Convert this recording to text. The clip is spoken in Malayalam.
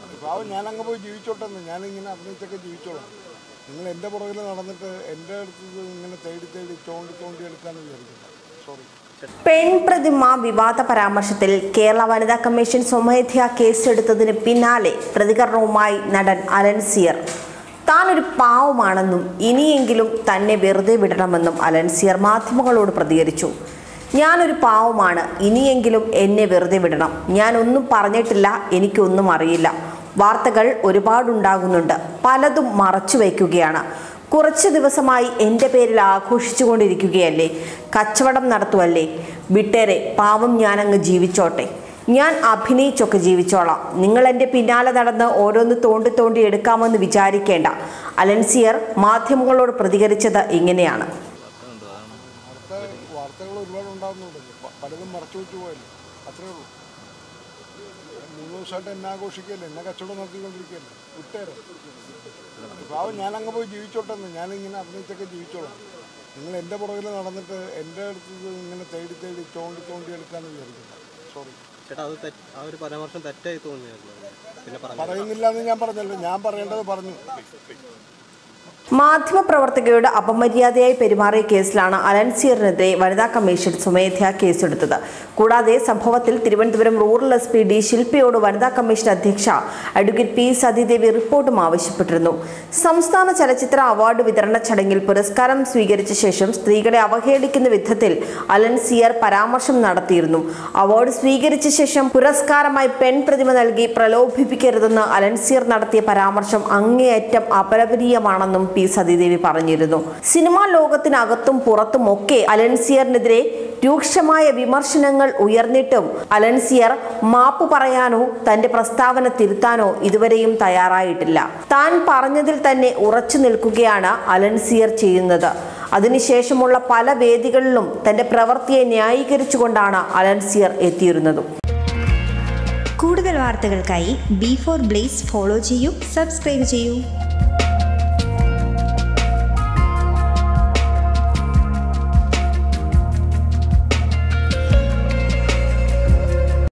പാവം ഞാനങ്ങ് പോയി ജീവിച്ചോട്ടെന്ന് ഞാനിങ്ങനെ അഭിനയിച്ചൊക്കെ ജീവിച്ചോളാം നിങ്ങൾ എൻ്റെ പുറകിൽ നടന്നിട്ട് എൻ്റെ അടുത്ത് ഇത് ഇങ്ങനെ തേടി തേടി തോണ്ടി തോണ്ടി എടുക്കാമെന്ന് വിചാരിക്കുന്നത് സോറി പെൺപ്രതിമ വിവാദ പരാമർശത്തിൽ കേരള വനിതാ കമ്മീഷൻ സ്വമേധയാ കേസെടുത്തതിന് പിന്നാലെ പ്രതികരണവുമായി നടൻ അലൻസിയർ താൻ ഒരു പാവമാണെന്നും ഇനിയെങ്കിലും തന്നെ വെറുതെ വിടണമെന്നും അലൻസിയർ മാധ്യമങ്ങളോട് പ്രതികരിച്ചു ഞാനൊരു പാവമാണ് ഇനിയെങ്കിലും എന്നെ വെറുതെ വിടണം ഞാൻ ഒന്നും പറഞ്ഞിട്ടില്ല എനിക്കൊന്നും അറിയില്ല വാർത്തകൾ ഒരുപാടുണ്ടാകുന്നുണ്ട് പലതും മറച്ചു വയ്ക്കുകയാണ് കുറച്ച് ദിവസമായി എൻ്റെ പേരിൽ ആഘോഷിച്ചുകൊണ്ടിരിക്കുകയല്ലേ കച്ചവടം നടത്തുവല്ലേ വിട്ടേരെ പാവം ഞാനങ്ങ് ജീവിച്ചോട്ടെ ഞാൻ അഭിനയിച്ചൊക്കെ ജീവിച്ചോളാം നിങ്ങൾ എൻ്റെ പിന്നാലെ നടന്ന് ഓരോന്ന് തോണ്ടി തോണ്ടി എടുക്കാമെന്ന് വിചാരിക്കേണ്ട അലൻസിയർ മാധ്യമങ്ങളോട് പ്രതികരിച്ചത് ഇങ്ങനെയാണ് വാർത്ത വാർത്തകൾ ഒരുപാട് ഉണ്ടാകുന്നുണ്ടല്ലോ പ- പലതും മറച്ചു വെച്ച് പോയല്ലോ അത്രേ ഉള്ളൂ മൂന്ന് ദിവസമായിട്ട് എന്നെ ആഘോഷിക്കല്ലേ എന്നെ കച്ചവടം നടത്തിക്കൊണ്ടിരിക്കുകയല്ലേ വിട്ടേരെ പാവം ഞാനങ്ങ് പോയി ജീവിച്ചോട്ടെന്ന് ഞാനിങ്ങനെ അഭിനയിച്ചൊക്കെ ജീവിച്ചോളാം നിങ്ങൾ എൻ്റെ പുറകിൽ നടന്നിട്ട് എൻ്റെ അടുത്ത് ഇത് ഇങ്ങനെ തേടി തേടി തോണ്ടി തോണ്ടി എടുക്കാമെന്ന് വിചാരിക്കുന്നത് സോറി ചേട്ടാ അത് തെറ്റ് ആ ഒരു പരാമർശം തെറ്റായി തോന്നിയായിരുന്നു പിന്നെ പറഞ്ഞു പറയുന്നില്ല എന്ന് ഞാൻ പറഞ്ഞല്ലോ ഞാൻ പറയേണ്ടത് പറഞ്ഞു മാധ്യമപ്രവർത്തകയോട് അപമര്യാദയായി പെരുമാറിയ കേസിലാണ് അലൻസിയറിനെതിരെ വനിതാ കമ്മീഷൻ സ്വമേധയാ കേസെടുത്തത് കൂടാതെ സംഭവത്തിൽ Thiruvananthapuram rural S P D ശില്പയോട് വനിതാ കമ്മീഷൻ അധ്യക്ഷ അഡ്വക്കേറ്റ് പി സതീദേവി റിപ്പോർട്ടും ആവശ്യപ്പെട്ടിരുന്നു സംസ്ഥാന ചലച്ചിത്ര അവാർഡ് വിതരണ ചടങ്ങിൽ പുരസ്കാരം സ്വീകരിച്ച ശേഷം സ്ത്രീകളെ അവഹേളിക്കുന്ന വിധത്തിൽ അലൻസിയർ പരാമർശം നടത്തിയിരുന്നു അവാർഡ് സ്വീകരിച്ച ശേഷം പുരസ്കാരമായി പെൺ പ്രതിമ നൽകി പ്രലോഭിപ്പിക്കരുതെന്ന് അലൻസിയർ നടത്തിയ പരാമർശം അങ്ങേയറ്റം അപലപനീയമാണെന്നും പി സതീദേവി പറഞ്ഞിരുന്നു സിനിമാ ലോകത്തിനകത്തും പുറത്തും ഒക്കെ അലൻസിയറിനെതിരെ രൂക്ഷമായ വിമർശനങ്ങൾ ഉയർന്നിട്ടും അലൻസിയർ മാപ്പ് പറയാനോ തന്റെ പ്രസ്താവന തിരുത്താനോ ഇതുവരെയും തയ്യാറായിട്ടില്ല താൻ പറഞ്ഞതിൽ തന്നെ ഉറച്ചു നിൽക്കുകയാണ് അലൻസിയർ ചെയ്യുന്നത് അതിനുശേഷമുള്ള പല വേദികളിലും തന്റെ പ്രവൃത്തിയെ ന്യായീകരിച്ചുകൊണ്ടാണ് അലൻസിയർ എത്തിയിരുന്നതും കൂടുതൽ വാർത്തകൾക്കായി ബി ഫോർ ബ്ലേസ് ഫോളോ ചെയ്യൂ സബ്സ്ക്രൈബ് ചെയ്യൂ